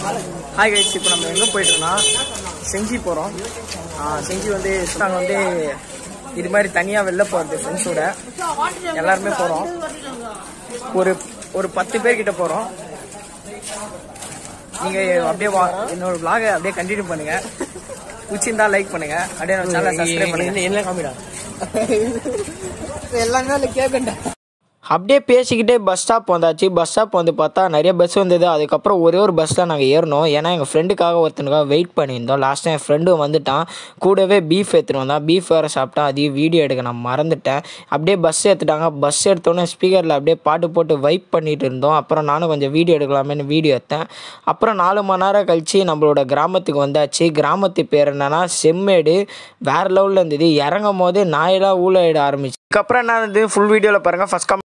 hi guys இப்போ நம்ம எங்கே போயிட்டோம்னா செஞ்சி போகிறோம் செஞ்சி வந்து நாங்கள் வந்து இது மாதிரி தனியாக வெளில போகிறது ஃப்ரெண்ட்ஸோட எல்லாருமே போகிறோம் ஒரு ஒரு பத்து பேர் கிட்ட போகிறோம் நீங்கள் அப்படியே வா என்னோட vlog-அ அப்படியே கண்டினியூ பண்ணுங்க பிடிச்சிருந்தா லைக் பண்ணுங்க அப்படியே நம்ம சேனலை சப்ஸ்கிரைப் பண்ணுங்க என்ன காமிடா எல்லாமே கேட்கண்டா அப்படியே பேசிக்கிட்டே பஸ் ஸ்டாப் வந்தாச்சு பஸ் ஸ்டாப் வந்து பார்த்தா நிறைய பஸ் வந்தது அதுக்கப்புறம் ஒரே ஒரு பஸ் தான் நாங்கள் ஏறினோம் ஏன்னா எங்கள் ஃப்ரெண்டுக்காக ஒருத்தனுக்காக வெயிட் பண்ணியிருந்தோம் லாஸ்ட் டைம் ஃப்ரெண்டும் வந்துட்டான் கூடவே பீஃப் எடுத்துகிட்டு வந்தான் பீஃப் வேறு சாப்பிட்டான் அதையும் வீடியோ எடுக்க நான் மறந்துட்டேன் அப்படியே பஸ் எடுத்துட்டாங்க பஸ் எடுத்தோன்னே ஸ்பீக்கரில் அப்படியே பாட்டு போட்டு வைப் பண்ணிட்டு இருந்தோம் அப்புறம் நானும் கொஞ்சம் வீடியோ எடுக்கலாமேன்னு வீடியோ எடுத்தேன் அப்புறம் நாலு மணி நேரம் கழித்து நம்மளோட கிராமத்துக்கு வந்தாச்சு கிராமத்து பேர் என்னன்னா செம்மேடு வேறு லெவலில் இருந்தது இறங்கும் போதே நாயெல்லாம் ஊழலிட ஆரம்பிச்சு அதுக்கப்புறம் என்ன இருந்தது ஃபுல் வீடியோவில் பாருங்கள் ஃபஸ்ட்